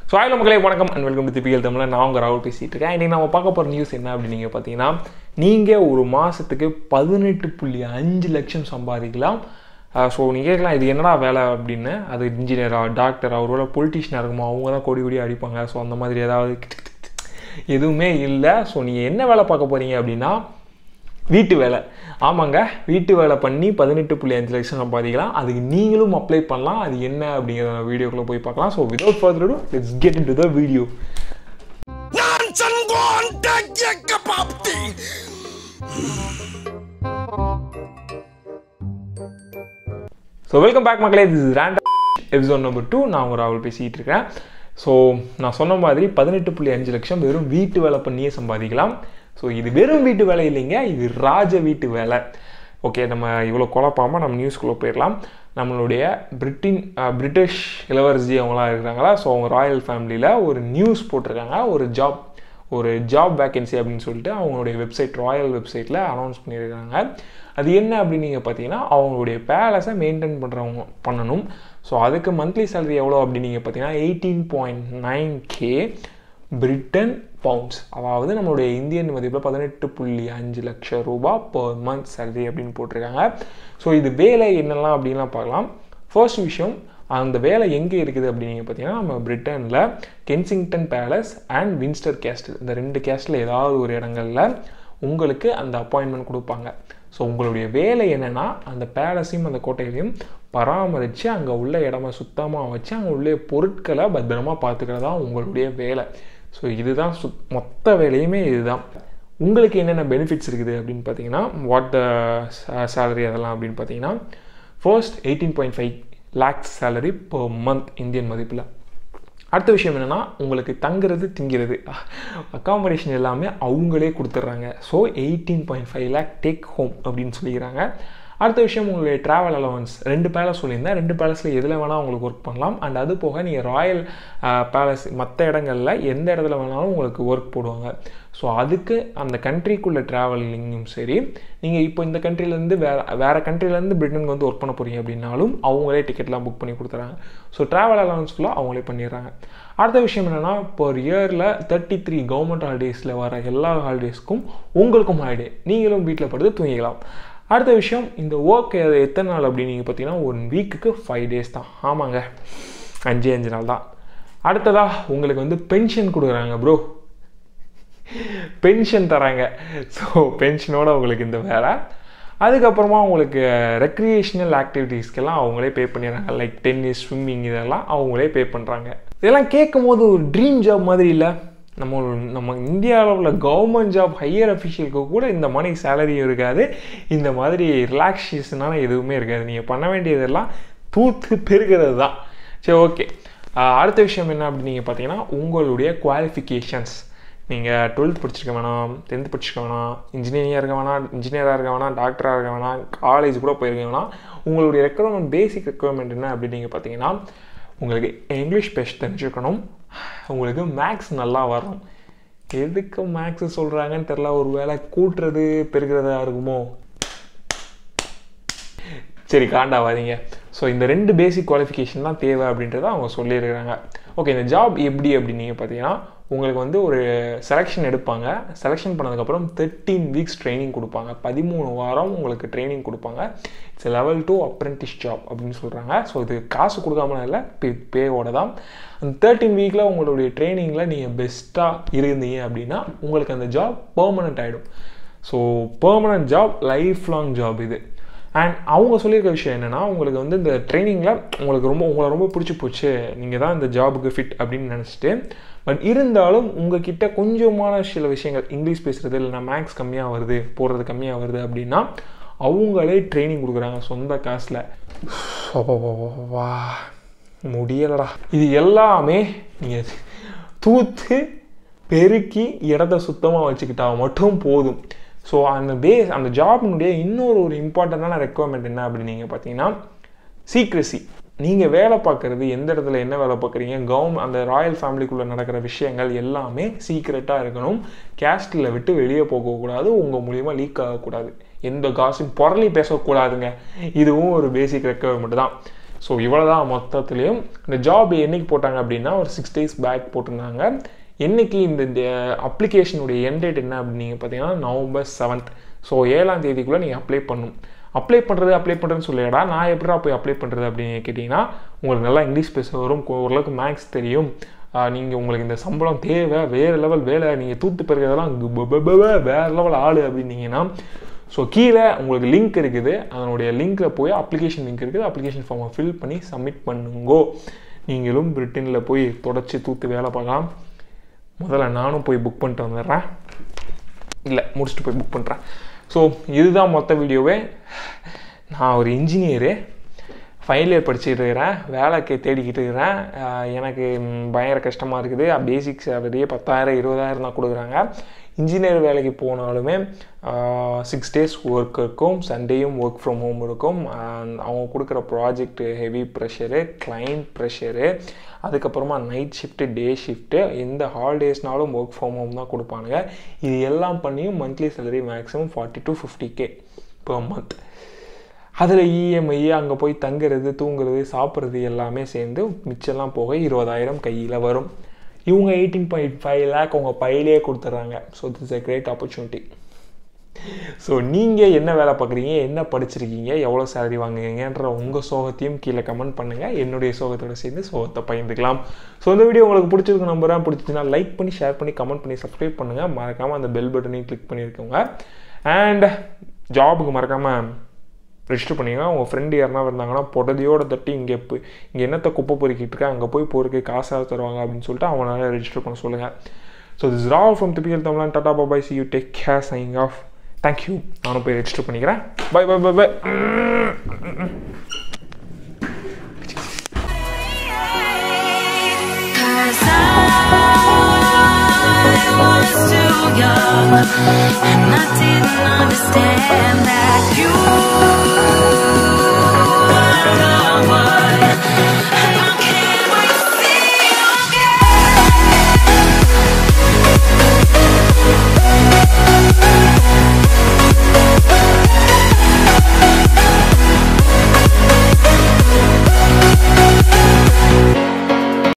so ஆயில மக்களே வணக்கம் அண்ட் வெல்கம் டு திப்பியல் தமிழ் நான் உங்கள் ராகுல் பேசிகிட்டு இருக்கேன் இன்றைக்கி நம்ம பார்க்க போகிற நியூஸ் என்ன அப்படின்னு நீங்கள் பார்த்தீங்கன்னா நீங்கள் ஒரு மாதத்துக்கு பதினெட்டு புள்ளி அஞ்சு லட்சம் சம்பாதிக்கலாம் ஸோ நீங்கள் கேட்கலாம் இது என்னடா வேலை அப்படின்னு அது இன்ஜினியரா டாக்டரா ஒருவேளை பொலிட்டிஷியனாக இருக்குமா அவங்க தான் கொடி கொடி அடிப்பாங்க ஸோ அந்த மாதிரி ஏதாவது எதுவுமே இல்லை ஸோ நீங்கள் என்ன வேலை பார்க்க போகிறீங்க அப்படின்னா வீட்டு வேலை ஆமாங்க வீட்டு வேலை பண்ணி பதினெட்டு புள்ளி அஞ்சு லட்சம் சம்பாதிக்கலாம் அதுக்கு நீங்களும் அப்ளை பண்ணலாம் அது என்ன அப்படிங்கிறத வீடியோக்குள்ளே போய் பார்க்கலாம் so without further ado let's get into the video so welcome back மக்களே this is random episode number two நான் உங்கள் ராகுல் பேசிகிட்டு இருக்கேன் ஸோ நான் சொன்ன மாதிரி பதினெட்டு புள்ளி அஞ்சு லட்சம் வெறும் வீட்டு வேலை பண்ணியே சம்பாதிக்கலாம் ஸோ இது வெறும் வீட்டு வேலை இல்லைங்க இது ராஜ வீட்டு வேலை ஓகே நம்ம இவ்வளோ குழப்பாமல் நம்ம நியூஸ்குள்ளே போயிடலாம் நம்மளுடைய பிரிட்டின் பிரிட்டிஷ் இளவரசி அவங்களாம் இருக்கிறாங்களா ஸோ அவங்க ராயல் ஃபேமிலியில் ஒரு நியூஸ் போட்டிருக்காங்க ஒரு ஜாப் ஒரு ஜாப் வேக்கன்சி அப்படின்னு சொல்லிட்டு அவங்களுடைய வெப்சைட் ராயல் வெப்சைட்டில் அனௌன்ஸ் பண்ணியிருக்காங்க அது என்ன அப்படின்னு நீங்கள் பார்த்தீங்கன்னா அவங்களுடைய பேலஸை மெயின்டைன் பண்ணுறவங்க பண்ணணும் ஸோ அதுக்கு மந்த்லி சேலரி எவ்வளோ அப்படின்னு நீங்கள் பார்த்தீங்கன்னா eighteen point nine K Britain pounds அதாவது நம்மளுடைய இந்தியன் மதிப்பில் பதினெட்டு புள்ளி அஞ்சு லட்சம் ரூபா பர் மந்த் சேலரி அப்படின்னு போட்டிருக்காங்க ஸோ இது வேலை என்னெல்லாம் அப்படின்லாம் பார்க்கலாம் ஃபர்ஸ்ட் விஷயம் அந்த வேலை எங்கே இருக்குது அப்படின்னு பார்த்தீங்கன்னா நம்ம பிரிட்டனில் Kensington Palace and Windsor castle இந்த ரெண்டு கேஸ்டில் ஏதாவது ஒரு இடங்களில் உங்களுக்கு அந்த அப்பாயின்மெண்ட் கொடுப்பாங்க ஸோ உங்களுடைய வேலை என்னென்னா அந்த பேலஸையும் அந்த கோட்டையிலையும் பராமரித்து அங்கே உள்ள இடமா சுத்தமாக வச்சு அங்கே உள்ள பொருட்களை பத்திரமா பார்த்துக்கிறதா உங்களுடைய வேலை ஸோ இதுதான் சு மொத்த வேலையுமே இதுதான் உங்களுக்கு என்னென்ன பெனிஃபிட்ஸ் இருக்குது அப்படின்னு பார்த்தீங்கன்னா வாட் த சேலரி அதெல்லாம் அப்படின்னு பார்த்தீங்கன்னா first eighteen point five lakhs salary per month Indian மதிப்பில் அடுத்த விஷயம் என்னென்னா உங்களுக்கு தங்குறது திங்கிறது அக்காமடேஷன் எல்லாமே அவங்களே கொடுத்துட்றாங்க so eighteen point five lakh take home அப்படின்னு சொல்லிக்கிறாங்க அடுத்த விஷயம் உங்களுடைய ட்ராவல் அலவன்ஸ் ரெண்டு பேலஸ் சொல்லியிருந்தேன் ரெண்டு பேலஸில் எதில் வேணால் உங்களுக்கு ஒர்க் பண்ணலாம் அண்ட் அது போக நீங்கள் ராயல் பேலஸ் மற்ற இடங்களில் எந்த இடத்துல வேணாலும் உங்களுக்கு ஒர்க் போடுவாங்க ஸோ அதுக்கு அந்த கண்ட்ரிக்குள்ளே ட்ராவலிங்கும் சரி நீங்கள் இப்போ இந்த கண்ட்ரிலேருந்து வேறு வேறு கண்ட்ரிலேருந்து பிரிட்டனுக்கு வந்து ஒர்க் பண்ண போகிறீங்க அப்படின்னாலும் அவங்களே டிக்கெட்லாம் புக் பண்ணி கொடுத்துறாங்க ஸோ ட்ராவல் அலவன்ஸ் ஃபுல்லாக அவங்களே பண்ணிடுறாங்க அடுத்த விஷயம் என்னென்னா பர் இயரில் தேர்ட்டி த்ரீ கவர்மெண்ட் ஹாலிடேஸில் வர எல்லா ஹாலிடேஸ்க்கும் உங்களுக்கும் ஹாலிடே நீங்களும் வீட்டில் படுத்து தூங்கிக்கலாம் அடுத்த விஷயம் இந்த ஒர்க் எத்தனை நாள் அப்படின்னு நீங்கள் பார்த்தீங்கன்னா ஒன் வீக்குக்கு ஃபைவ் டேஸ் தான் ஆமாங்க அஞ்சு அஞ்சு நாள் தான் அடுத்ததாக உங்களுக்கு வந்து பென்ஷன் கொடுக்குறாங்க ப்ரோ பென்ஷன் தராங்க ஸோ பென்ஷனோட உங்களுக்கு இந்த வேலை அதுக்கப்புறமா உங்களுக்கு ரெக்ரியேஷனல் ஆக்டிவிட்டீஸ்க்கெல்லாம் அவங்களே பே பண்ணிடுறாங்க லைக் டென்னிஸ் ஸ்விம்மிங் இதெல்லாம் அவங்களே பே பண்ணுறாங்க இதெல்லாம் கேட்கும் போது ஒரு ட்ரீம் ஜாப் மாதிரி இல்லை நம்ம நம்ம இந்தியாவில் உள்ள கவர்மெண்ட் ஜாப் ஹையர் அஃபிஷியலுக்கு கூட இந்த மணி சேலரியும் இருக்காது இந்த மாதிரி ரிலாக்ஸேஷனான எதுவுமே இருக்காது நீங்கள் பண்ண வேண்டியதெல்லாம் தூத்து பெருகிறது தான் சரி ஓகே அடுத்த விஷயம் என்ன அப்படின்னு நீங்கள் பார்த்தீங்கன்னா உங்களுடைய குவாலிஃபிகேஷன்ஸ் நீங்கள் டுவெல்த் படிச்சிருக்க வேணாம் டென்த் படிச்சிருக்க வேணாம் இன்ஜினியரிங்காக இருக்க வேணாம் இன்ஜினியராக இருக்க வேணாம் டாக்டராக இருக்க வேணாம் காலேஜ் கூட போயிருக்க வேணாம் உங்களுடைய ரெக்குவயர்மெண்ட் பேசிக் ரெக்குவயர்மெண்ட் என்ன அப்படின்னு நீங்கள் பார்த்தீங்கன்னா உங்களுக்கு இங்கிலீஷ் பேச தெரிஞ்சுக்கணும் உங்களுக்கு மேக்ஸ் நல்லா வரணும் எதுக்கு மேக்ஸ் சொல்கிறாங்கன்னு தெரில ஒரு வேலை கூட்டுறது பெருகிறதா இருக்குமோ சரி காண்டாவாதீங்க ஸோ இந்த ரெண்டு பேசிக் குவாலிஃபிகேஷன் தான் தேவை அப்படின்றத அவங்க சொல்லியிருக்கிறாங்க ஓகே இந்த ஜாப் எப்படி அப்படின்னு நீங்கள் பார்த்தீங்கன்னா உங்களுக்கு வந்து ஒரு செலெக்ஷன் எடுப்பாங்க செலெக்ஷன் பண்ணதுக்கப்புறம் தேர்ட்டீன் வீக்ஸ் ட்ரைனிங் கொடுப்பாங்க பதிமூணு வாரம் உங்களுக்கு ட்ரைனிங் கொடுப்பாங்க it's level two apprentice job அப்படின்னு சொல்கிறாங்க ஸோ இது காசு கொடுக்காமலாம் இல்லை பே பேவோட தான் அந்த தேர்ட்டீன் வீக்கில் உங்களுடைய ட்ரைனிங்கில் நீங்கள் பெஸ்ட்டாக இருந்தீங்க அப்படின்னா உங்களுக்கு அந்த ஜாப் பர்மனெண்ட் ஆகிடும் so permanent job life long job இது அண்ட் அவங்க சொல்லியிருக்க விஷயம் என்னென்னா உங்களுக்கு வந்து இந்த ட்ரைனிங்கில் உங்களுக்கு ரொம்ப உங்களை ரொம்ப பிடிச்சி போச்சு நீங்கள் தான் இந்த ஜாபுக்கு ஃபிட் அப்படின்னு நினச்சிட்டு பட் இருந்தாலும் உங்ககிட்ட கொஞ்சமான சில விஷயங்கள் இங்கிலீஷ் பேசுகிறது இல்லைனா மேக்ஸ் கம்மியாக வருது போடுறது கம்மியாக வருது அப்படின்னா அவங்களே ட்ரைனிங் கொடுக்குறாங்க சொந்த காசில் வா முடியலடா இது எல்லாமே நீங்கள் தூத்து பெருக்கி இடத்த சுத்தமாக வச்சுக்கிட்டா மட்டும் போதும் ஸோ அந்த பேஸ் அந்த ஜாபினுடைய இன்னொரு ஒரு இம்பார்ட்டண்ட்டான ரெக்குவயர்மெண்ட் என்ன அப்படின்னு நீங்கள் பார்த்தீங்கன்னா சீக்ரஸி நீங்கள் வேலை பார்க்குறது எந்த இடத்துல என்ன வேலை பார்க்குறீங்க கவர்மெண்ட் அந்த ராயல் ஃபேமிலிக்குள்ளே நடக்கிற விஷயங்கள் எல்லாமே சீக்ரெட்டாக இருக்கணும் கேஸ்டில் விட்டு வெளியே போகக்கூடாது உங்கள் மூலியமாக லீக் ஆகக்கூடாது எந்த காசும் புரளி பேசக்கூடாதுங்க இதுவும் ஒரு பேசிக் ரெக்குவயர்மெண்ட் தான் ஸோ இவ்வளோ தான் மொத்தத்துலேயும் இந்த ஜாப் என்னைக்கு போட்டாங்க அப்படின்னா ஒரு சிக்ஸ் டேஸ் பேக் போட்டிருந்தாங்க என்னைக்கு இந்த அப்ளிகேஷனுடைய என் டேட் என்ன அப்படின்னு பார்த்தீங்கன்னா நவம்பர் செவன்த் ஸோ ஏழாம் தேதிக்குள்ளே நீங்கள் அப்ளை பண்ணணும் அப்ளை பண்ணுறது அப்ளை பண்ணுறதுன்னு சொல்லிடா நான் எப்படா போய் அப்ளை பண்ணுறது அப்படின்னு கேட்டிங்கன்னா உங்களுக்கு நல்லா இங்கிலீஷ் பேச வரும் ஓரளவுக்கு மேக்ஸ் தெரியும் நீங்கள் உங்களுக்கு இந்த சம்பளம் தேவை வேறு லெவல் வேலை நீங்கள் தூத்து பிறகுதெல்லாம் வேறு லெவல் ஆள் அப்படின்னீங்கன்னா ஸோ கீழே உங்களுக்கு லிங்க் இருக்குது அதனுடைய லிங்க்கில் போய் அப்ளிகேஷன் லிங்க் இருக்குது அப்ளிகேஷன் ஃபார்மை ஃபில் பண்ணி சப்மிட் பண்ணுங்கோ நீங்களும் பிரிட்டனில் போய் தொடச்சி தூத்து வேலை பார்க்கலாம் முதல்ல நானும் போய் புக் பண்ணிட்டு வந்துடுறேன் இல்லை முடிச்சுட்டு போய் புக் பண்ணுறேன் ஸோ இதுதான் மொத்த வீடியோவே நான் ஒரு இன்ஜினியரு ஃபைனல் இயர் படிச்சுட்டு இருக்கிறேன் வேலைக்கு தேடிக்கிட்டு இருக்கிறேன் எனக்கு பயங்கர கஷ்டமாக இருக்குது பேசிக் சேலரியே பத்தாயிரம் இருபதாயிரம் தான் கொடுக்குறாங்க இன்ஜினியர் வேலைக்கு போனாலுமே சிக்ஸ் டேஸ் ஒர்க் இருக்கும் சண்டேயும் ஒர்க் ஃப்ரம் ஹோம் இருக்கும் அவங்க கொடுக்குற project heavy pressure client pressure அதுக்கப்புறமா நைட் ஷிஃப்ட்டு டே ஷிஃப்ட்டு எந்த ஹாலிடேஸ்னாலும் ஒர்க் ஃப்ரம் ஹோம் தான் கொடுப்பானுங்க இது எல்லாம் பண்ணியும் monthly salary maximum forty to fifty K per month அதில் இஎம்ஐ அங்கே போய் தங்குறது தூங்குறது சாப்பிட்றது எல்லாமே சேர்ந்து மிச்சம்லாம் போக இருபதாயிரம் கையில் வரும் இவங்க எயிட்டீன் பாயிண்ட் ஃபைவ் லேக் உங்கள் பையிலே கொடுத்துட்றாங்க so this a great opportunity so நீங்கள் என்ன வேலை பார்க்குறீங்க என்ன படிச்சிருக்கீங்க எவ்வளோ சேலரி வாங்குவீங்கன்ற உங்கள் சோகத்தையும் கீழே கமெண்ட் பண்ணுங்கள் என்னுடைய சோகத்தோட சேர்ந்து சோகத்தை பகிர்ந்துக்கலாம் ஸோ இந்த வீடியோ உங்களுக்கு பிடிச்சிருக்கு நம்புறேன் பிடிச்சிச்சுன்னா லைக் பண்ணி ஷேர் பண்ணி கமெண்ட் பண்ணி சப்ஸ்கிரைப் பண்ணுங்கள் மறக்காமல் அந்த பெல் பட்டனையும் கிளிக் பண்ணியிருக்கோங்க அண்ட் ஜாபுக்கு மறக்காமல் ரெஜிஸ்டர் பண்ணிங்க உங்கள் ஃப்ரெண்டு யாருனா இருந்தாங்கன்னா பொடதையோட தட்டி இங்கே போய் இங்கே என்னத்தை குப்பை பொறுக்கிட்டு இருக்கா அங்கே போய் போருக்கு காசாக தருவாங்க அப்படின்னு சொல்லிட்டு அவங்களால ரெஜிஸ்டர் பண்ண சொல்லுங்கள் so this Rao from typical தமிழன் tata bye bye see you take care signing off thank you நானும் போய் ரெஜிஸ்டர் பண்ணிக்கிறேன் bye bye bye bye Cause I was too young and I didn't understand that